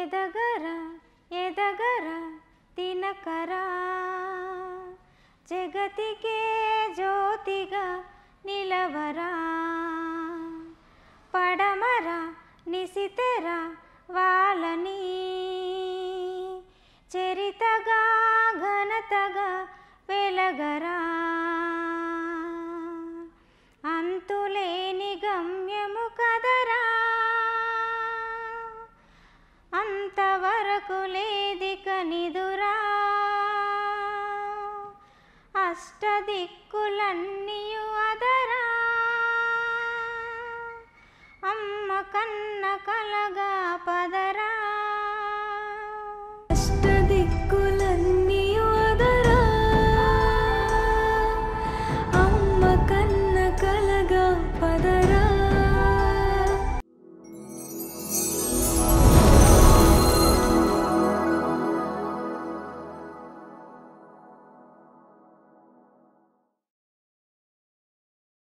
ఎదగరా ఎదగరా తినకరా జగతికే జ్యోతిగా నిలవరా పడమరా నిశితెర వాళ్ళని చరితగా ఘనతగా వెలగరా అంతులేని గమ్యము కదరా అంతవరకు లేదిక నిదురా అష్టదిక్కులన్నీయు అదరా అమ్మ కన్న కలగా పదరా